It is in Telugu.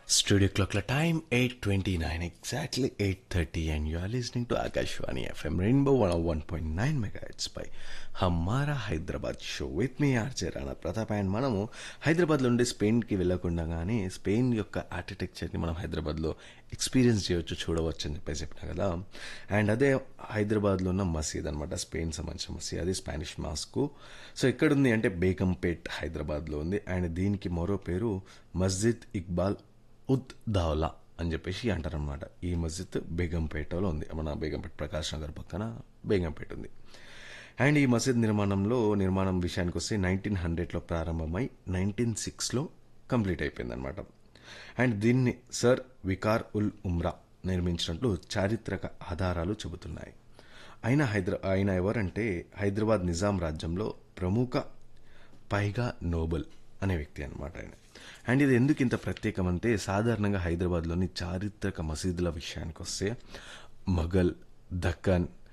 Studio clock la time 8:29 exactly 8:30 and you are listening to Akashwani FM Rainbow 101.9 megahertz by Hamara Hyderabad show with me RJ Rana Pratap and మనము హైదరాబాద్లో ఉండే స్పెయిన్కి వెళ్ళకుండా కానీ స్పెయిన్ యొక్క ఆర్కిటెక్చర్ని మనం హైదరాబాద్లో ఎక్స్పీరియన్స్ చేయొచ్చు చూడవచ్చు అని చెప్పేసి చెప్పిన కదా అండ్ అదే హైదరాబాద్లో ఉన్న మసీద్ అనమాట స్పెయిన్ సంబంధించిన మసీద్ అది స్పానిష్ మాస్కు సో ఎక్కడుంది అంటే బేగంపేట్ హైదరాబాద్లో ఉంది అండ్ దీనికి మరో పేరు మస్జిద్ ఇక్బాల్ ఉద్ దావ్లా అని చెప్పేసి అంటారనమాట ఈ మస్జిద్ బేగంపేటలో ఉంది మన బేగంపేట ప్రకాష్ నగర్ పక్కన బేగంపేట ఉంది అండ్ ఈ మసీద్ నిర్మాణంలో నిర్మాణం విషయానికి వస్తే నైన్టీన్ హండ్రెడ్లో ప్రారంభమై నైన్టీన్ సిక్స్లో కంప్లీట్ అయిపోయిందనమాట అండ్ దీన్ని సర్ వికార్ ఉల్ ఉమ్రా నిర్మించినట్లు చారిత్రక ఆధారాలు చెబుతున్నాయి ఆయన హైదరా ఆయన ఎవరంటే హైదరాబాద్ నిజాం రాజ్యంలో ప్రముఖ పైగా నోబెల్ అనే వ్యక్తి అనమాట ఆయన అండ్ ఇది ఎందుకు ఇంత ప్రత్యేకమంటే సాధారణంగా హైదరాబాద్లోని చారిత్రక మసీదుల విషయానికి వస్తే మొఘల్ దక్కన్